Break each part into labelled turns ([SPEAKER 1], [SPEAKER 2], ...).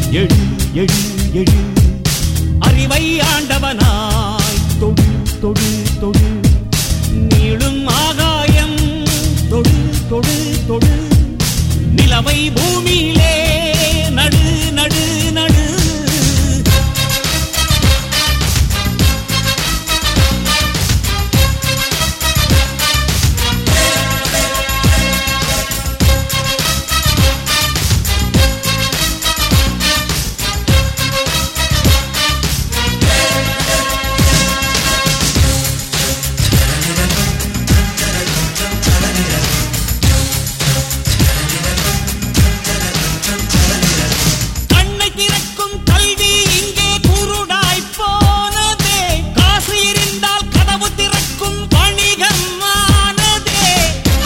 [SPEAKER 1] எழு எழு எழு அறிவை ஆண்டவனாய் தொடு தொடு தொடு நீளும் ஆகாயம் தொடு தொடு தொடு நிலவை பூமியிலே நடு நடு நடு கண்ணை திறக்கும் கல்வி இங்கே குருடாய் போனதே காசு இருந்தால் கதவு திறக்கும் வணிகமானதே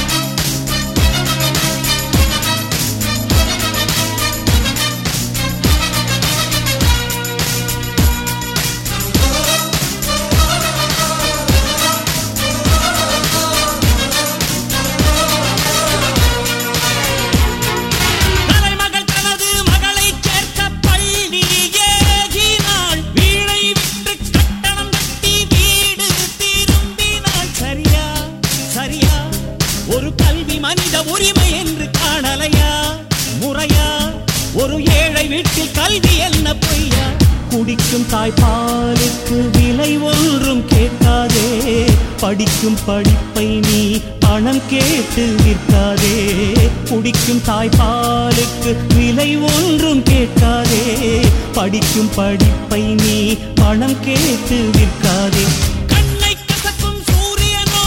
[SPEAKER 1] தலைமகள் தனது மகளை சேர்க்க பள்ளி ஏகினாள் வீணை விட்டு கட்டணம் கட்டி வீடு திரும்பினாள் சரியா சரியா ஒரு கல்வி மனித உரிமை என்று காணலையா முறையா ஒரு ஏழை வீட்டில் கல்வி என்ன பொய்யா குடிக்கும் தாய்ப்பாலுக்கு விலை ஒன்றும் கேட்காதே படிக்கும் படிப்பை நீ பணம் கேட்டு விற்காதே குடிக்கும் தாய்ப்பாலுக்கு விலை ஒன்றும் கேட்காதே படிக்கும் படிப்பை நீ பணம் கேட்டு விற்காதே கண்ணை கசக்கும் சூரியனோ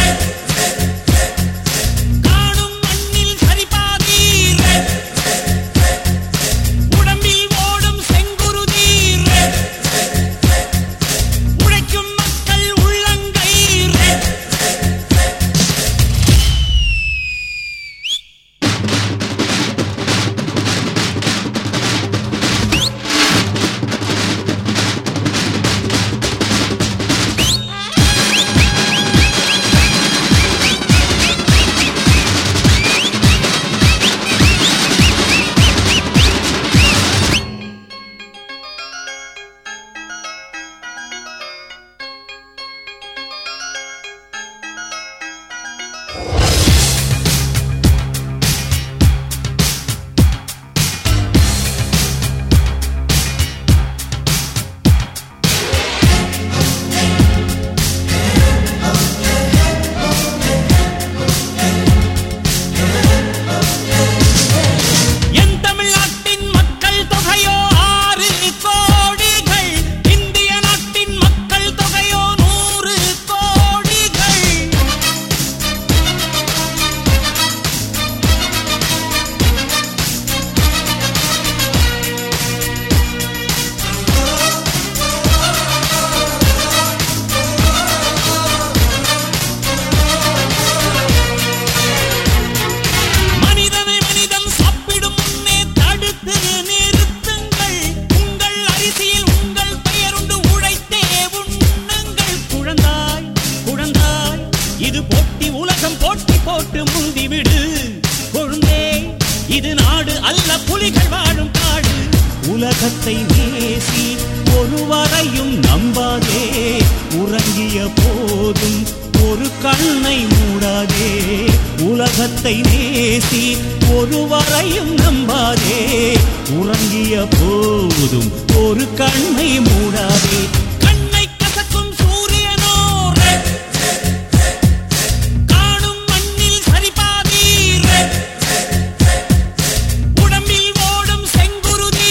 [SPEAKER 1] காணும் மண்ணில் சரிபாதி உடம்பில் ஓடும் செங்குருதி உழைக்கும் மக்கள் உள்ளங்கை என் தமிழ்நாட்டின் மக்கள் தொகையோ ஆறு கோடிகள் இந்திய நாட்டின் மக்கள் தொகையோ நூறு கோடிகள் மனிதனை மனிதன் சாப்பிடும் முன்னே தடுத்து நிறுத்துங்கள் உங்கள் அரிசியில் உங்கள் பெயருண்டு உழைத்தே உண்ணுங்கள் குழந்தாய் குழந்தாய் இது போட்டி உலகம் போட்டி போட்டு முந்திவிடு கொழுந்தே இது நாடு அல்ல புலிகள் வாழும் காடு உலகத்தை நேசி ஒருவரையும் நம்பாதே உறங்கிய போதும் ஒரு கண்ணை மூடாதே உலகத்தை நேசி ஒருவரையும் நம்பாதே உறங்கிய போதும் ஒரு கண்ணை மூடாதே கண்ணை கசக்கும் சூரியனோ காணும் மண்ணில் சரிபாதி உடம்பில் ஓடும் செங்குருதி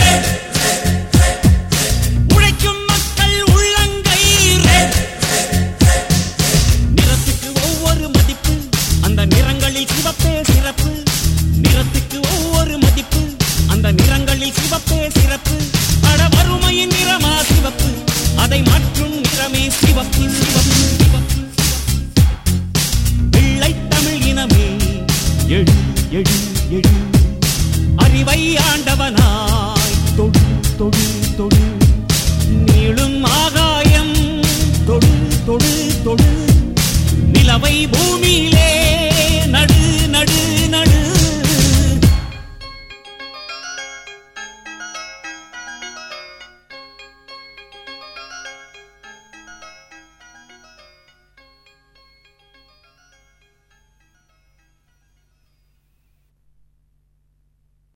[SPEAKER 1] உழைக்கும் மக்கள் உள்ளங்கை நிறத்துக்கு ஒவ்வொரு மதிப்பு அந்த நிறங்களில் சிவப்பே சிறப்பு நிறத்துக்கு ஒவ்வொரு மதிப்பு அந்த நிறங்களில் சிவப்பே சிறப்பு அட வறுமையின் நிறமா சிவப்பு அதை மாற்றும் நிறமே சிவப்பு சிவப்பு சிவப்பு வெள்ளை தமிழ் இனமே எழு எழு எழு அறிவை ஆண்டவனாய் தொடு தொடு தொடு நீளும் ஆகாயம் தொடு தொடு தொடு நிலவை பூமியில்